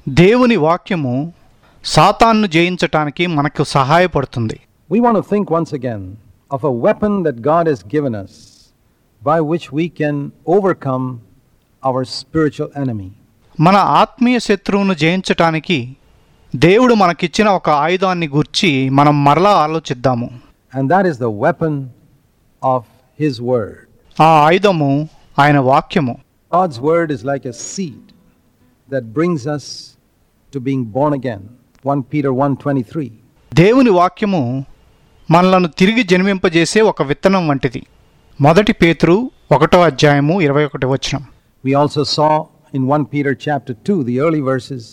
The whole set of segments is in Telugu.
దేవుని వాక్యము సాతాన్ను జయించటానికి మనకు సహాయపడుతుంది We want to think once again of a weapon that God has given us by which we can overcome our spiritual enemy. మన ఆత్మీయ శత్రువును జయించటానికి దేవుడు మనకిచ్చిన ఒక ఆయుధాన్ని గూర్చి మనం మరలా ఆలోచిద్దాము And that is the weapon of His Word. ఆ ఆయుధము ఆయన వాక్యము God's Word is like a seed that brings us to being born again. 1 Peter 1:23. దేవుని వాక్యము మనలను తిరిగి జన్మింపజేసే ఒక విత్తనం వంటిది మొదటి పేతురు ఒకటో అధ్యాయము ఇరవై ఒకటి వచనం We also saw in 1 Peter chapter 2 the early verses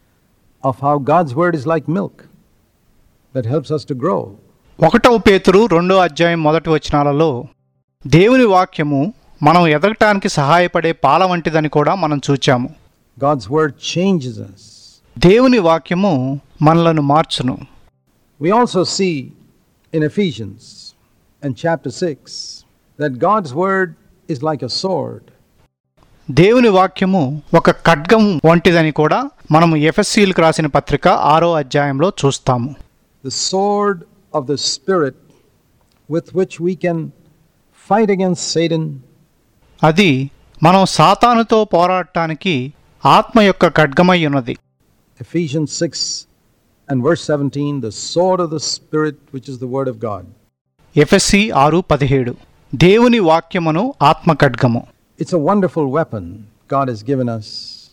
of how God's Word is like milk that helps us to grow. ఒకటవ పేతురు రెండో అధ్యాయం మొదటి వచనాలలో దేవుని వాక్యము మనం ఎదగటానికి సహాయపడే పాల వంటిదని కూడా మనం చూచాము God's Word changes us. దేవుని వాక్యము మనలను మార్చును We also see in Ephesians and chapter 6 that God's Word is like a sword. దేవుని వాక్యము ఒక ఖడ్గం వంటిదని కూడా మనము ఎఫ్ఎస్సీలకు రాసిన పత్రిక ఆరో అధ్యాయంలో చూస్తాము the sword of the Spirit with which we can fight against Satan అది మనం సాతానుతో పోరాడటానికి ఆత్మ యొక్క ఖడ్గమై ఉన్నది Ephesians 6 and verse 17, the sword of the Spirit, which is the Word of God. Ephesians ఆరు పదిహేడు దేవుని వాక్యమును ఆత్మ ఖడ్గము It's a wonderful weapon God has given us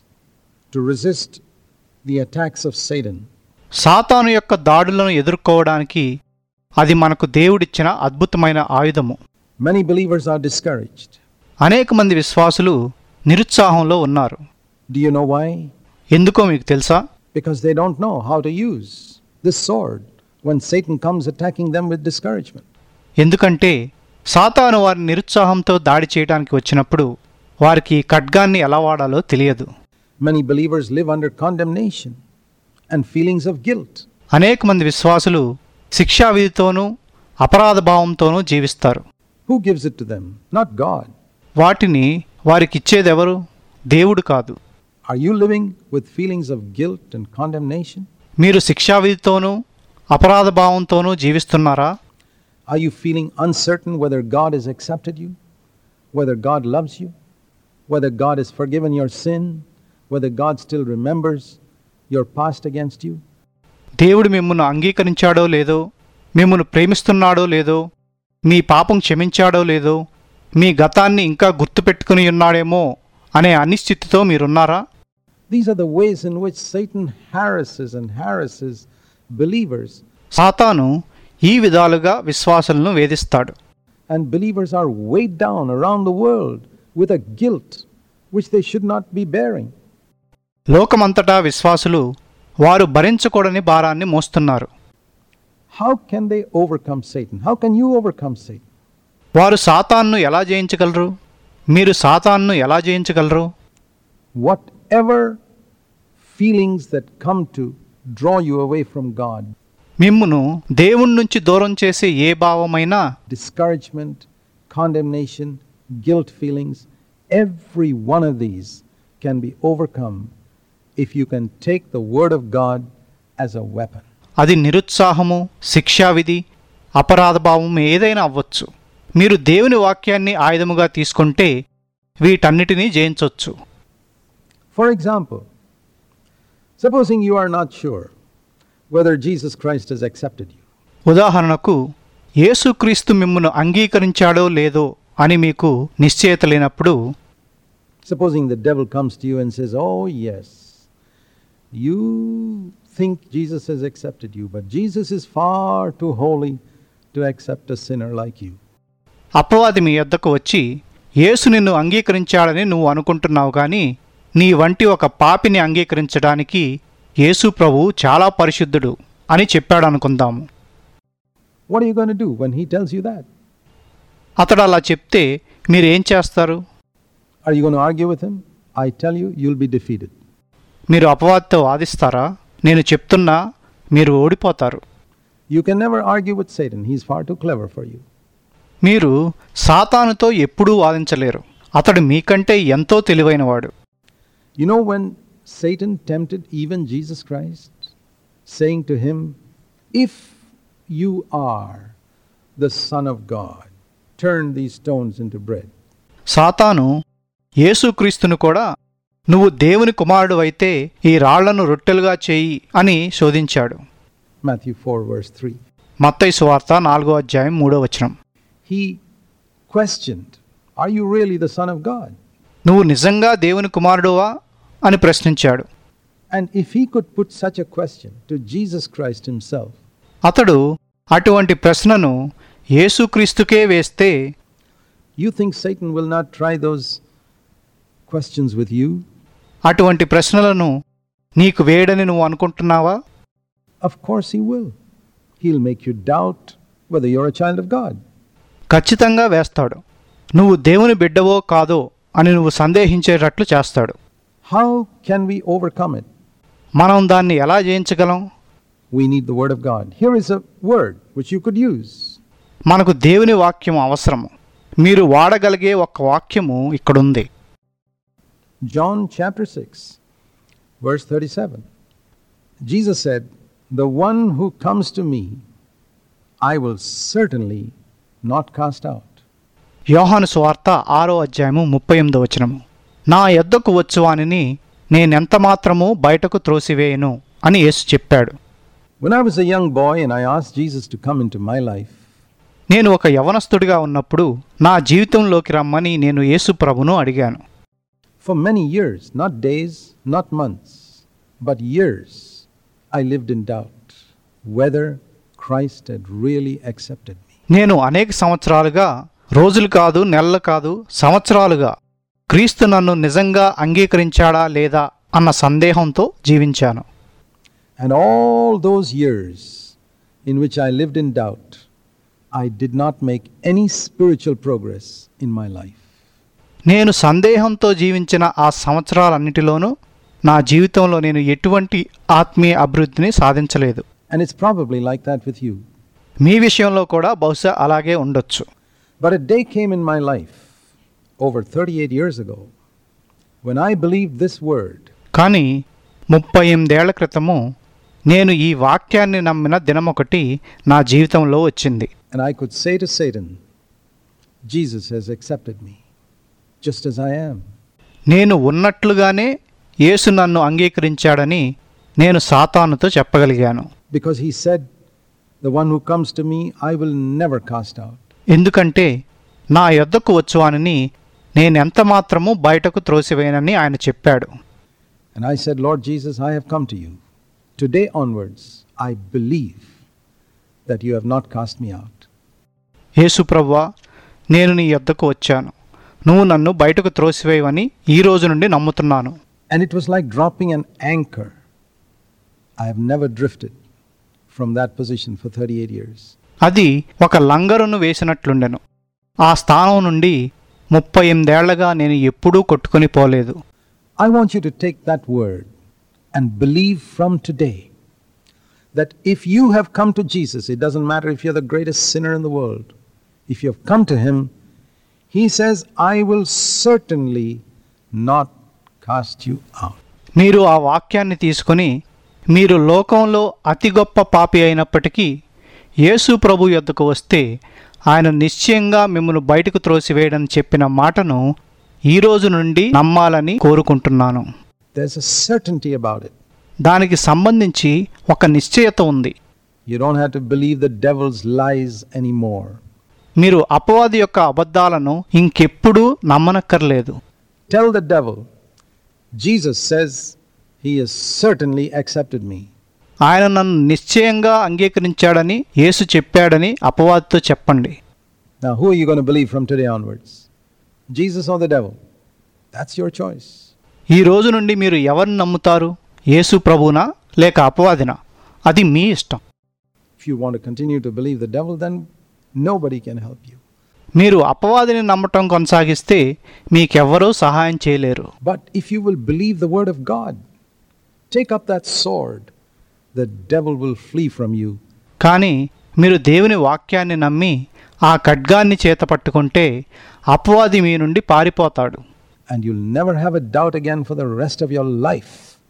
to resist the attacks of Satan. సాతాను యొక్క దాడులను ఎదుర్కోవడానికి అది మనకు దేవుడిచ్చిన అద్భుతమైన ఆయుధము Many believers are discouraged. అనేక మంది విశ్వాసులు నిరుత్సాహంలో ఉన్నారు Do you know why? ఎందుకో మీకు తెలుసా Because they don't know how to use this sword when Satan comes attacking them with discouragement. ఎందుకంటే సాతాను వారిని నిరుత్సాహంతో దాడి చేయడానికి వచ్చినప్పుడు వారికి ఈ ఖడ్గాన్ని ఎలా వాడాలో తెలియదు Many believers live under condemnation and feelings of guilt. అనేక మంది విశ్వాసులు శిక్షావిధితోనూ అపరాధ భావంతోనూ జీవిస్తారు Who gives it to them? Not God. వాటిని వారికి ఇచ్చేదెవరు దేవుడు కాదు Are you living with feelings of guilt and condemnation? మీరు శిక్షావిధితోనూ అపరాధ భావంతోనూ జీవిస్తున్నారా Are you feeling uncertain whether God has accepted you? Whether God loves you? Whether God has forgiven your sin? Whether God still remembers your past against you? దేవుడు మిమ్మల్ని అంగీకరించాడో లేదో మిమ్మల్ని ప్రేమిస్తున్నాడో లేదో మీ పాపం క్షమించాడో లేదో మీ గతాన్ని ఇంకా గుర్తుపెట్టుకుని ఉన్నాడేమో అనే అనిశ్చితితో మీరున్నారా These are the ways in which Satan harasses and harasses believers, సాతాను ఈ విధాలుగా విశ్వాసులను వేధిస్తాడు and believers are weighed down around the world with a guilt which they should not be bearing. లోకమంతటా విశ్వాసులు వారు భరించకూడని భారాన్ని మోస్తున్నారు How can they overcome Satan? How can you overcome Satan? వారు సాతాన్ను ఎలా జయించగలరు మీరు సాతాన్ను ఎలా జయించగలరు Whatever feelings that come to draw you away from God, మిమ్మును దేవుని నుంచి దూరం చేసే ఏ భావమైనా discouragement, condemnation, guilt feelings, every one of these can be overcome if you can take the Word of God as a weapon. అది నిరుత్సాహము శిక్షావిధి అపరాధభావం ఏదైనా అవ్వచ్చు మీరు దేవుని వాక్యాన్ని ఆయుధముగా తీసుకుంటే వీటన్నిటినీ జయించవచ్చు For example, supposing you are not sure whether Jesus Christ has accepted you, ఉదాహరణకు యేసుక్రీస్తు మిమ్మును అంగీకరించాడో లేదో అని మీకు నిశ్చయత లేనప్పుడు supposing the devil comes to you and says, Oh, yes, you think Jesus has accepted you, but Jesus is far too holy to accept a sinner like you. అపవాది మీ యొద్దకు వచ్చి యేసు నిన్ను అంగీకరించాడని నువ్వు అనుకుంటున్నావు కానీ నీ వంటి ఒక పాపిని అంగీకరించడానికి యేసు ప్రభు చాలా పరిశుద్ధుడు అని చెప్పాడు అనుకుందాము What are you going to do when he tells you that? అతడు అలా చెప్తే మీరేం చేస్తారు Are you going to argue with him? I tell you, you'll be defeated. మీరు అపవాదితో వాదిస్తారా నేను చెప్తున్నా మీరు ఓడిపోతారు You can never argue with Satan, he's far too clever for you. మీరు సాతానుతో ఎప్పుడూ వాదించలేరు అతడు మీకంటే ఎంతో తెలివైనవాడు You know, when Satan tempted even Jesus Christ, saying to him, If you are the Son of God, turn these stones into bread. సాతాను యేసుక్రీస్తును కూడా నువ్వు దేవుని కుమారుడు అయితే ఈ రాళ్లను రొట్టెలుగా చేయి అని శోధించాడు Matthew 4, verse 3. మత్తయి సువార్త నాలుగో అధ్యాయం మూడో వచనం He questioned, Are you really the Son of God? నువ్వు నిజంగా దేవుని కుమారుడువా అని ప్రశ్నించాడు And if he could put such a question to Jesus Christ himself, అతడు అటువంటి ప్రశ్నను యేసుక్రీస్తుకే వేస్తే you think Satan will not try those questions with you? అటువంటి ప్రశ్నలను నీకు వేయడని నువ్వు అనుకుంటున్నావా Of course he will. He'll make you doubt whether you're a child of God. ఖచ్చితంగా వేస్తాడు నువ్వు దేవుని బిడ్డవో కాదో అని నువ్వు సందేహించేటట్లు చేస్తాడు How can we overcome it? మనం దాన్ని ఎలా జయించగలం We need the Word of God. Here is a word which you could use. మనకు దేవుని వాక్యం అవసరము మీరు వాడగలిగే ఒక వాక్యము ఇక్కడుంది John chapter 6, verse 37. Jesus said, The one who comes to me, I will certainly not cast out. యోహాను సువార్త ఆరో అధ్యాయము ముప్పై ఎనిమిదో వచనము నా యొద్దకు వచ్చువానిని నేనెంత మాత్రము బయటకు త్రోసివేయను అని యేసు చెప్పాడు When I was a young boy and I asked Jesus to come into my life, నేను ఒక యవనస్తుడిగా ఉన్నప్పుడు నా జీవితంలోకి రమ్మని నేను యేసు ప్రభును అడిగాను for many years, not days, not months, but years, I lived in doubt whether Christ had really accepted me. నేను అనేక సంవత్సరాలుగా రోజులు కాదు నెలలు కాదు సంవత్సరాలుగా క్రీస్తు నన్ను నిజంగా అంగీకరించాడా లేదా అన్న సందేహంతో జీవించాను And all those years in which I lived in doubt, I did not make any spiritual progress in my life. నేను సందేహంతో జీవించిన ఆ సంవత్సరాలన్నిటిలోనూ నా జీవితంలో నేను ఎటువంటి ఆత్మీయ అభివృద్ధిని సాధించలేదు And it's probably like that with you. మీ విషయంలో కూడా బహుశా అలాగే ఉండొచ్చు But a day came in my life over 38 years ago when I believed this word కానీ ముప్పై ఎనిమిదేళ్ల క్రితము నేను ఈ వాక్యాన్ని నమ్మిన దినమొకటి నా జీవితంలో వచ్చింది and I could say to Satan, Jesus has accepted me just as I am. నేను ఉన్నట్లుగానే యేసు నన్ను అంగీకరించాడని నేను సాతానుతో చెప్పగలిగాను Because he said, The one who comes to me, I will never cast out. ఎందుకంటే నా యొద్దకు వచ్చువానిని నేనెంత మాత్రము బయటకు త్రోసివేయనని ఆయన చెప్పాడు And I said, Lord Jesus, I have come to you. Today onwards, I believe that you have not cast me out. యేసు ప్రవ్వా నేను నీ యొద్దకు వచ్చాను నువ్వు నన్ను బయటకు త్రోసివేయవని ఈ రోజు నుండి నమ్ముతున్నాను And it was like dropping an anchor. I have never drifted from that position for 38 years. అది ఒక లంగరును వేసినట్లుండెను ఆ స్థానం నుండి ముప్పై ఎనిమిదేళ్లగా నేను ఎప్పుడూ కొట్టుకొని పోలేదు I want you to take that word and believe from today that if you have come to Jesus, it doesn't matter if you're the greatest sinner in the world, if you have come to Him, He says, I will certainly not cast you out. మీరు ఆ వాక్యాన్ని తీసుకొని మీరు లోకంలో అతి గొప్ప పాపి అయినప్పటికీ యేసు ప్రభు యొద్దకు వస్తే ఆయన నిశ్చయంగా మిమ్మల్ని బయటకు త్రోసివేయడని చెప్పిన మాటను ఈ రోజు నుండి నమ్మాలని కోరుకుంటున్నాను There's a certainty about it. దానికి సంబంధించి ఒక నిశ్చయత ఉంది You don't have to believe the devil's lies anymore. మీరు అపవాది యొక్క అబద్ధాలను ఇంకెప్పుడూ నమ్మనక్కర్లేదు Tell the devil, Jesus says, He has certainly accepted me. ఆయన నన్ను నిశ్చయంగా అంగీకరించాడని యేసు చెప్పాడని అపవాదితో చెప్పండి Now, who are you going to believe from today onwards? Jesus or the devil? That's your choice. ఈ రోజు నుండి మీరు ఎవరిని నమ్ముతారు యేసు ప్రభునా లేక అపవాదినా అది మీ ఇష్టం If you want to continue to believe the devil, then nobody can help you. మీరు అపవాదిని నమ్మటం కొనసాగిస్తే మీకెవ్వరూ సహాయం చేయలేరు But if you will believe the word of God, take up that sword, the devil will flee from you. కానీ మీరు దేవుని వాక్యాన్ని నమ్మి ఆ ఖడ్గాన్ని చేత పట్టుకుంటే అపవాది మీ నుండి పారిపోతాడు And you'll never have a doubt again for the rest of your life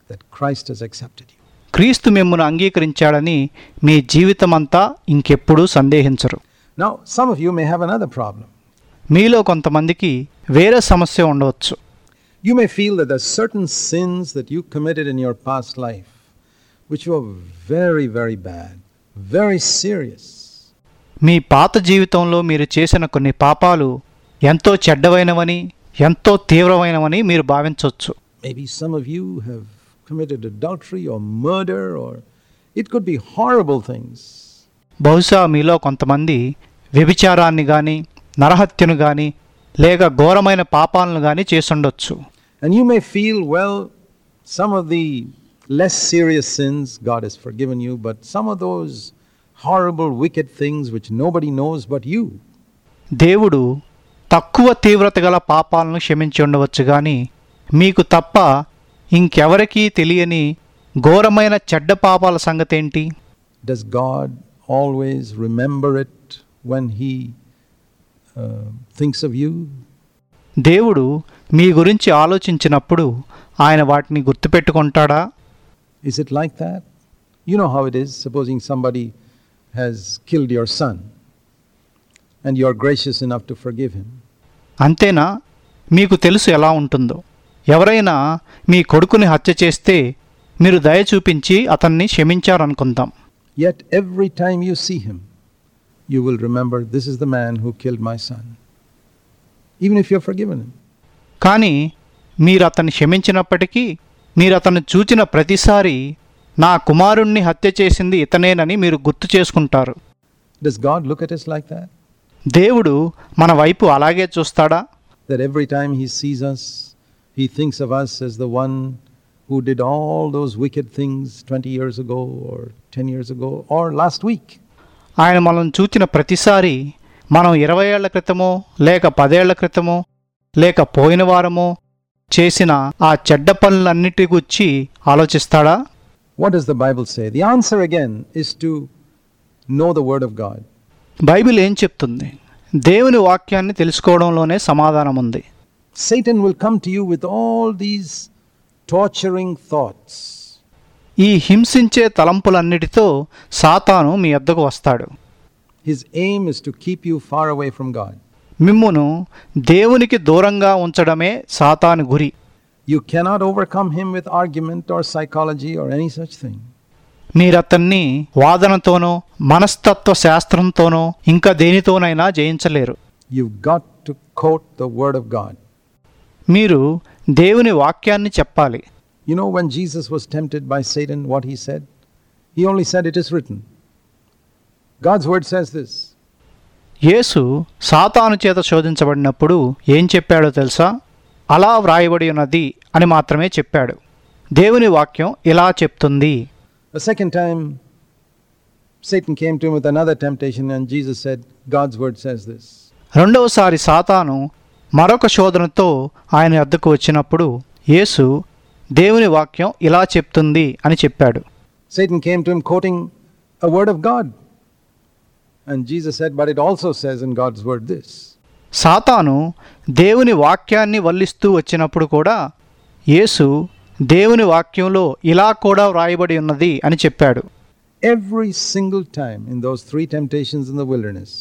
that Christ has accepted you. క్రీస్తు మిమ్మును అంగీకరించాడని మీ జీవితమంతా ఇంకెప్పుడూ సందేహించరు Now, some of you may have another problem. మీలో కొంతమందికి వేరే సమస్య ఉండవచ్చు You may feel that there are certain sins that you committed in your past life which were very, very bad, very serious. మీ పాత జీవితంలో మీరు చేసిన కొన్ని పాపాలు ఎంతో చెడ్డవైనవని ఎంతో తీవ్రమైనవని మీరు భావించవచ్చు Maybe some of you have committed adultery or murder, or it could be horrible things. బహుశా మీలో కొంతమంది వ్యభిచారాన్ని కానీ నరహత్యను కానీ లేక ఘోరమైన పాపాలను కానీ చేసుండొచ్చు And you may feel, well, some of the less serious sins God has forgiven you, but some of those horrible, wicked things which nobody knows but you, దేవుడు తక్కువ తీవ్రత గల పాపాలను క్షమించి ఉండవచ్చు కానీ మీకు తప్ప ఇంకెవరికీ తెలియని ఘోరమైన చెడ్డ పాపాల సంగతేంటి does God always remember it when He uh, thinks of you? దేవుడు మీ గురించి ఆలోచించినప్పుడు ఆయన వాటిని గుర్తుపెట్టుకుంటాడా Is it like that? You know how it is, supposing somebody has killed your son and you're gracious enough to forgive him. అంతేనా మీకు తెలుసు ఎలా ఉంటుందో ఎవరైనా మీ కొడుకుని హత్య చేస్తే మీరు దయ చూపించి అతన్ని క్షమించారనుకుందాం Yet every time you see him, you will remember this is the man who killed my son. Even if you've forgiven him. కానీ మీరు అతన్ని క్షమించినప్పటికీ మీరు అతన్ని చూచిన ప్రతిసారి నా కుమారుణ్ణి హత్య చేసింది ఇతనేనని మీరు గుర్తు చేసుకుంటారు Does God look at us like that? దేవుడు మన వైపు అలాగే చూస్తాడా That every time he sees us, he thinks of us as the one who did all those wicked things 20 years ago or 10 years ago or last week. ఆయన మనల్ని చూచిన ప్రతిసారి మనం ఇరవై ఏళ్ల క్రితమో లేక పదేళ్ల క్రితమో లేక పోయిన వారమో చేసిన ఆ చెడ్డ పనులన్నిటి గురించి ఆలోచిస్తాడా What does the Bible say? The answer again is to know the Word of God. Bible ఏం చెప్తుంది దేవుని వాక్యాన్ని తెలుసుకోవడంలోనే సమాధానం ఉంది Satan will come to you with all these torturing thoughts. ఈ హింసించే తలంపులన్నిటితో సాతాను మీ వద్దకు వస్తాడు His aim is to keep you far away from God. మిమ్మును దేవునికి దూరంగా ఉంచడమే సాతాను గురి You cannot overcome him with argument or psychology or any such thing. మీరతన్ని వాదనతోనో మనస్తత్వ శాస్త్రంతోనో ఇంకా దేనితోనైనా జయించలేరు You've got to quote the Word of God. మీరు దేవుని వాక్యాన్ని చెప్పాలి You know, when Jesus was tempted by Satan, what he said? He only said, It is written. God's Word says this. యేసు సాతాను చేత శోధించబడినప్పుడు ఏం చెప్పాడో తెలుసా అలా వ్రాయబడి ఉన్నది అని మాత్రమే చెప్పాడు దేవుని వాక్యం ఇలా చెప్తుంది The second time, Satan came to him with another temptation, and Jesus said, God's Word says this. రెండవసారి సాతాను మరొక శోధనతో ఆయన వద్దకు వచ్చినప్పుడు యేసు దేవుని వాక్యం ఇలా చెప్తుంది అని చెప్పాడు Satan came to him quoting a word of God. And Jesus said, But it also says in God's Word this. సాతాను దేవుని వాక్యాన్ని వల్లిస్తూ వచ్చినప్పుడు కూడా యేసు దేవుని వాక్యంలో ఇలా కూడా వ్రాయబడి ఉన్నది అని చెప్పాడు Every single time in those three temptations in the wilderness,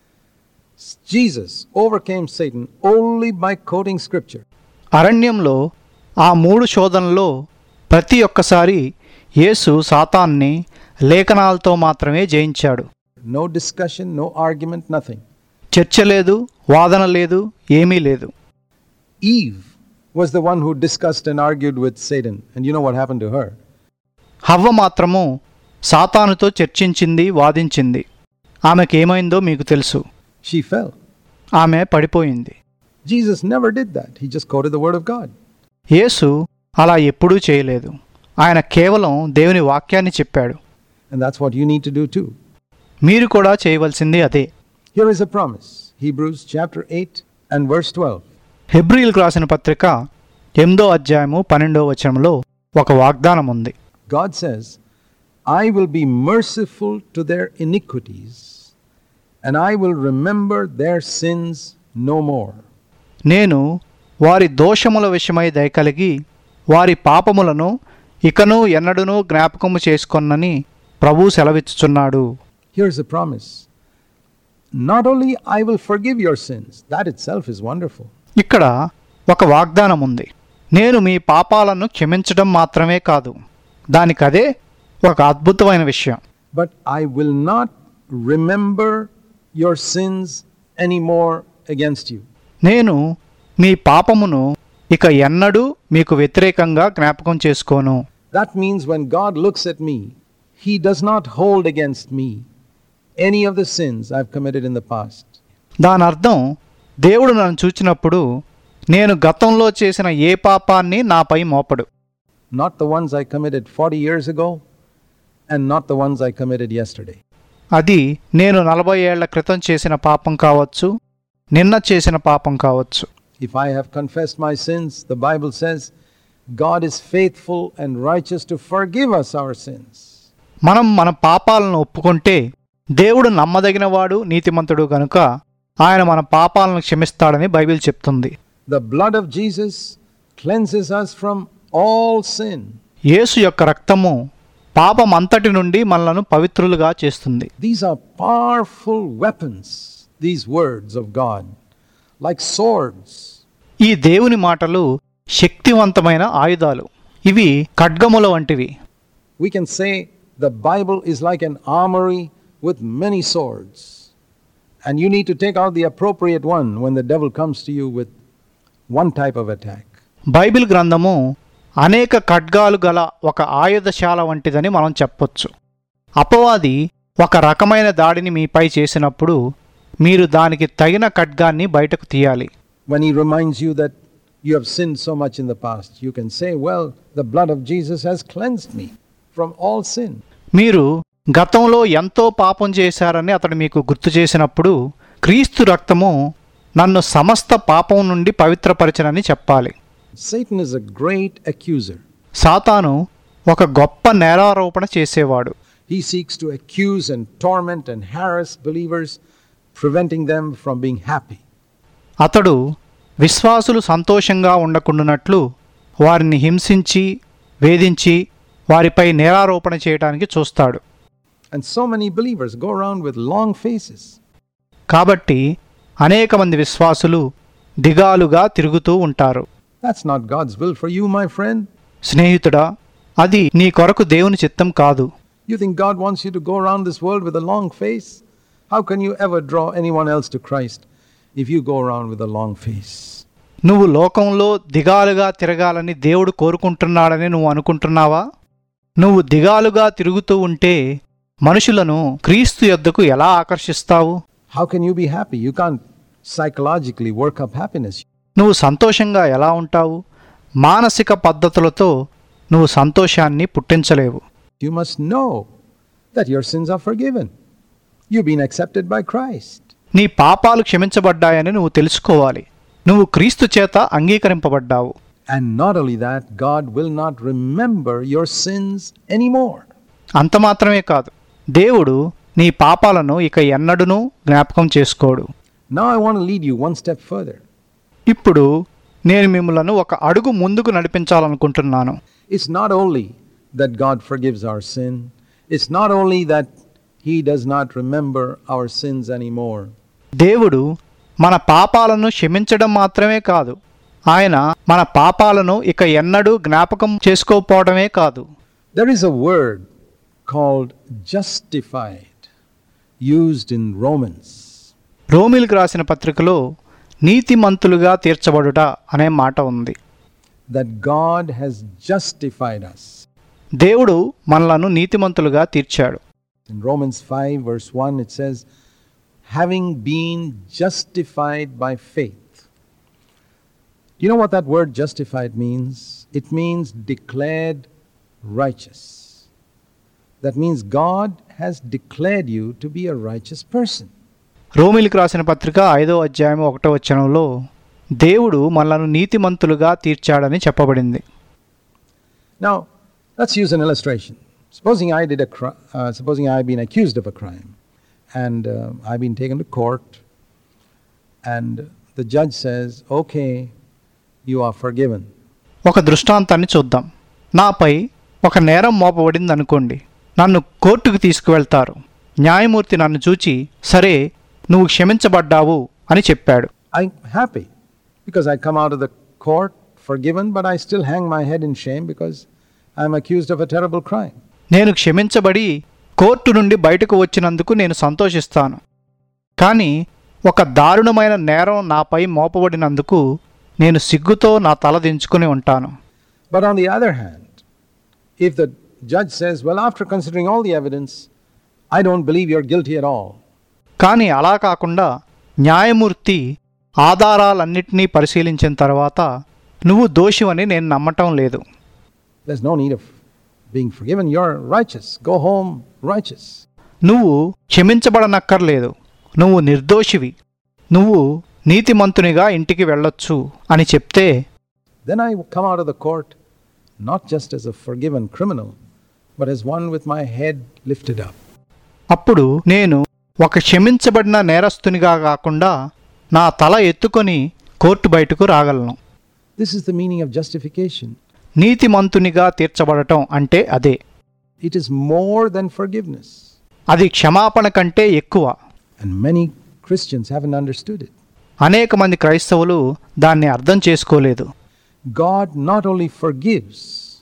Jesus overcame Satan only by quoting Scripture. అరణ్యంలో ఆ మూడు శోధనలో ప్రతి ఒక్కసారి యేసు సాతాన్ని లేఖనాలతో మాత్రమే జయించాడు No discussion, no argument, nothing. చర్చ లేదు వాదన లేదు ఏమీ లేదు Eve was the one who discussed and argued with Satan. And you know what happened to her? హవ్వ మాత్రము సాతానుతో చర్చించింది వాదించింది ఆమెకేమైందో మీకు తెలుసు She fell. ఆమె పడిపోయింది Jesus never did that. He just quoted the Word of God. యేసు అలా ఎప్పుడూ చేయలేదు ఆయన కేవలం దేవుని వాక్యాన్ని చెప్పాడు And that's what you need to do too. మీరు కూడా చేయవలసింది అదే Here is a promise Hebrews chapter 8 and verse 12. హెబ్రిల్కు రాసిన పత్రిక ఎనిమిదో అధ్యాయము పన్నెండో వచనంలో ఒక వాగ్దానం ఉంది God says, I will be merciful to their iniquities, and I will remember their sins no more. నేను వారి దోషముల విషయమై దయకలిగి వారి పాపములను ఇకను ఎన్నడూనూ జ్ఞాపకము చేసుకొన్నని ప్రభు సెలవిచ్చుచున్నాడు Here's a promise. Not only I will forgive your sins, that itself is wonderful. ఇక్కడ ఒక వాగ్దానం ఉంది నేను మీ పాపాలను క్షమించడం మాత్రమే కాదు దానికదే ఒక అద్భుతమైన విషయం But I will not remember your sins anymore against you. నేను మీ పాపమును ఇక ఎన్నడూ మీకు వ్యతిరేకంగా జ్ఞాపకం చేసుకోను That means when God looks at me, He does not hold against me any of the sins I've committed in the past. దాని అర్థం దేవుడు నన్ను చూచినప్పుడు నేను గతంలో చేసిన ఏ పాపాన్ని నాపై మోపడు Not the ones I committed 40 years ago, and not the ones I committed yesterday. అది నేను నలభై ఏళ్ల క్రితం చేసిన పాపం కావచ్చు నిన్న చేసిన పాపం కావచ్చు If I have confessed my sins, the Bible says, God is faithful and righteous to forgive us our sins. మనం మన పాపాలను ఒప్పుకుంటే దేవుడు నమ్మదగినవాడు నీతిమంతుడు గనుక ఆయన మన పాపాలను క్షమిస్తాడని బైబిల్ చెప్తుంది The blood of Jesus cleanses us from all sin. Yesu యొక్క రక్తము పాపమంతటి నుండి మనలను పవిత్రులుగా చేస్తుంది These are powerful weapons, these words of God, like swords. ఈ దేవుని మాటలు శక్తివంతమైన ఆయుధాలు ఇవి ఖడ్గముల వంటివి We can say the Bible is like an armory with many swords. And you need to take out the appropriate one when the devil comes to you with one type of attack. Bible గ్రంథము అనేక ఖడ్గాలు గల ఒక ఆయుధశాల వంటిదని మనం చెప్పొచ్చు అపవాది ఒక రకమైన దాడిని మీపై చేసినప్పుడు మీరు దానికి తగిన ఖడ్గాన్ని బయటకు తీయాలి When he reminds you that you have sinned so much in the past, you can say, Well, the blood of Jesus has cleansed me from all sin. మీరు గతంలో ఎంతో పాపం చేశారని అతడు మీకు గుర్తు చేసినప్పుడు క్రీస్తు రక్తము నన్ను సమస్త పాపం నుండి పవిత్రపరచనని చెప్పాలి Satan is a great accuser. సాతాను ఒక గొప్ప నేరారోపణ చేసేవాడు He seeks to accuse and torment and harass believers, preventing them from being happy. అతడు విశ్వాసులు సంతోషంగా ఉండకుండానట్లు వారిని హింసించి వేధించి వారిపై నేరారోపణ చేయడానికి చూస్తాడు And so many believers go around with long faces. కాబట్టి అనేక మంది విశ్వాసులు దిగాలుగా తిరుగుతూ ఉంటారు That's not God's will for you, my friend. స్నేహితుడా అది నీ కొరకు దేవుని చిత్తం కాదు You think God wants you to go around this world with a long face? How can you ever draw anyone else to Christ if you go around with a long face? నువ్వు లోకంలో దిగాలుగా తిరగాలని దేవుడు కోరుకుంటున్నాడని నువ్వు అనుకుంటున్నావా నువ్వు దిగాలుగా తిరుగుతూ ఉంటే మనుషులను క్రీస్తు యొద్దకు ఎలా ఆకర్షిస్తావు How can you be happy? You can't psychologically work up happiness. నువ్వు సంతోషంగా ఎలా ఉంటావు మానసిక పద్ధతులతో నువ్వు సంతోషాన్ని పుట్టించలేవు You must know that your sins are forgiven. You've been accepted by Christ. నీ పాపాలు క్షమించబడ్డాయని నువ్వు తెలుసుకోవాలి నువ్వు క్రీస్తు చేత అంగీకరింపబడ్డావు And not only that, God will not remember your sins anymore. అంత మాత్రమే కాదు దేవుడు నీ పాపాలను ఇక ఎన్నడూనూ జ్ఞాపకం చేసుకోడు Now I want to lead you one step further. ఇప్పుడు నేను మిమ్మలను ఒక అడుగు ముందుకు నడిపించాలనుకుంటున్నాను It's not only that God forgives our sin, it's not only that He does not remember our sins anymore. దేవుడు మన పాపాలను క్షమించడం మాత్రమే కాదు ఆయన మన పాపాలను ఇక ఎన్నడూ జ్ఞాపకం చేసుకోపోవడమే కాదు There is a word called justified used in Romans. రోమిల్కి రాసిన పత్రికలో నీతిమంతులుగా తీర్చబడుట అనే మాట ఉంది That God has justified us. దేవుడు మనలను నీతిమంతులుగా తీర్చాడు In Romans 5, verse 1, it says, having been justified by faith. You know what that word justified means? It means declared righteous. That means God has declared you to be a righteous person. రోమిలికి రాసిన పత్రిక ఐదో అధ్యాయం ఒకటో వచనంలో దేవుడు మనలను నీతిమంతులుగా తీర్చాడని చెప్పబడింది Now, let's use an illustration. Supposing I did a cri- uh, supposing I've been accused of a crime, and uh, I've been taken to court, and the judge says, "Okay, you are forgiven." ఒక దృష్టాంతాన్ని చూద్దాం నాపై ఒక నేరం మోపబడింది అనుకోండి నన్ను కోర్టుకు తీసుకువెళ్తారు న్యాయమూర్తి నన్ను చూచి సరే నువ్వు క్షమించబడ్డావు అని చెప్పాడు I'm happy because I come out of the court forgiven, but I still hang my head in shame because I'm accused of a terrible crime. నేను క్షమించబడి కోర్టు నుండి బయటకు వచ్చినందుకు నేను సంతోషిస్తాను కానీ ఒక దారుణమైన నేరం నాపై మోపబడినందుకు నేను సిగ్గుతో నా తల దించుకుని ఉంటాను But on the other hand, if the judge says, Well, after considering all the evidence, I don't believe you're guilty at all, కానీ అలా కాకుండా న్యాయమూర్తి ఆధారాలన్నింటినీ పరిశీలించిన తర్వాత నువ్వు దోషివని నేను నమ్మటం లేదు there's no need of being forgiven. You're righteous. Go home righteous. నువ్వు క్షమించబడనక్కర్లేదు నువ్వు నిర్దోషివి నువ్వు నీతిమంతునిగా ఇంటికి వెళ్ళొచ్చు అని చెప్తే Then I come out of the court not just as a forgiven criminal, but as one with my head lifted up. అప్పుడు నేను ఒక క్షమించబడిన నేరస్తునిగా కాకుండా నా తల ఎత్తుకొని కోర్టు బయటకు రాగలను This is the meaning of justification. నీతిమంతునిగా తీర్చబడటం అంటే అదే It is more than forgiveness. అది క్షమాపణ కంటే ఎక్కువ And many Christians haven't understood it. అనేక మంది క్రైస్తవులు దాన్ని అర్థం చేసుకోలేదు God not only forgives,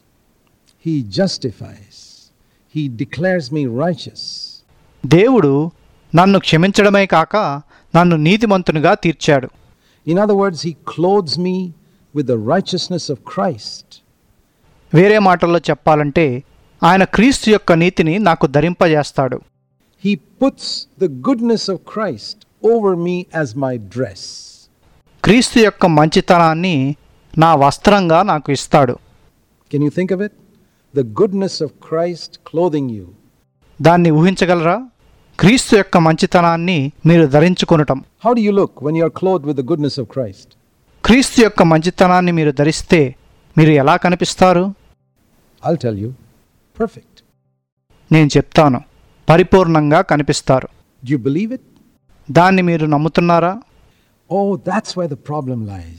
He justifies, He declares me righteous. దేవుడు నన్ను క్షమించడమే కాక నన్ను నీతిమంతునిగా తీర్చాడు In other words, He clothes me with the righteousness of Christ. వేరే మాటల్లో చెప్పాలంటే ఆయన క్రీస్తు యొక్క నీతిని నాకు ధరింపజేస్తాడు He puts the goodness of Christ over me as my dress. క్రీస్తు యొక్క మంచితనాన్ని నా వస్త్రంగా నాకు ఇస్తాడు Can you think of it? The goodness of Christ clothing you. దాన్ని ఊహించగలరా క్రీస్తు యొక్క మంచితనాన్ని మీరు ధరించుకొనటం How do you look when you're clothed with the goodness of Christ? క్రీస్తు యొక్క మంచితనాన్ని మీరు ధరిస్తే మీరు ఎలా కనిపిస్తారు I'll tell you, perfect. నేను చెప్తాను పరిపూర్ణంగా కనిపిస్తారు Do you believe it? దాన్ని మీరు నమ్ముతున్నారా Oh, that's where the problem lies.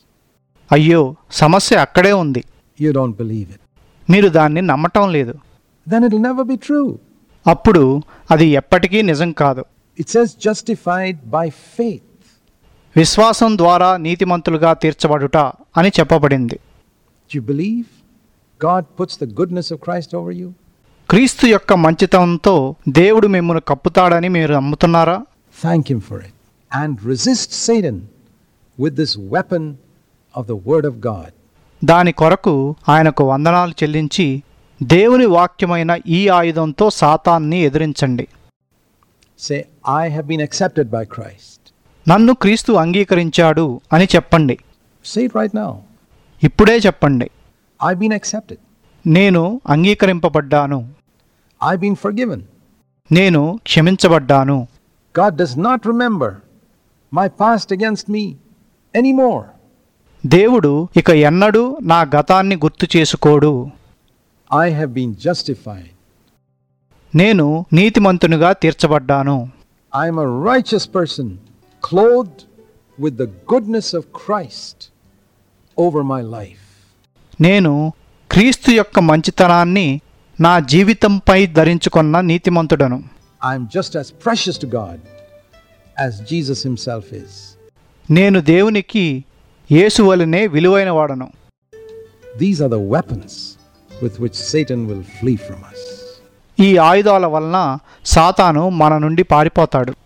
అయ్యో సమస్య అక్కడే ఉంది You don't believe it. మీరు దాన్ని నమ్మటం లేదు Then it'll never be true. అప్పుడు అది ఎప్పటికీ నిజం కాదు It says justified by faith. విశ్వాసం ద్వారా నీతిమంతులుగా తీర్చబడుట అని చెప్పబడింది Do you believe God puts the goodness of Christ over you? క్రీస్తు యొక్క మంచితనంతో దేవుడు మిమ్మల్ని కప్పుతాడని మీరు నమ్ముతున్నారా Thank Him for it. And resist Satan with this weapon of the Word of God. దాని కొరకు ఆయనకు వందనాలు చెల్లించి దేవుని వాక్యమైన ఈ ఆయుధంతో సాతాన్ని ఎదిరించండి Say, I have been accepted by Christ. నన్ను క్రీస్తు అంగీకరించాడు అని చెప్పండి Say it right now. ఇప్పుడే చెప్పండి I've been accepted. నేను అంగీకరింపబడ్డాను I've been forgiven. నేను క్షమించబడ్డాను God does not remember my past against me anymore. దేవుడు ఇక ఎన్నడూ నా గతాన్ని గుర్తు చేసుకోడు I have been justified. నేను నీతిమంతునిగా తీర్చబడ్డాను I am a righteous person clothed with the goodness of Christ over my life. నేను క్రీస్తు యొక్క మంచితనాన్ని నా జీవితంపై ధరించుకున్న నీతిమంతుడను I am just as precious to God as Jesus Himself is. నేను దేవునికి యేసువలనే విలువైన వాడను These are the weapons with which Satan will flee from us. ఈ ఆయుధాల వలన సాతాను మన నుండి పారిపోతాడు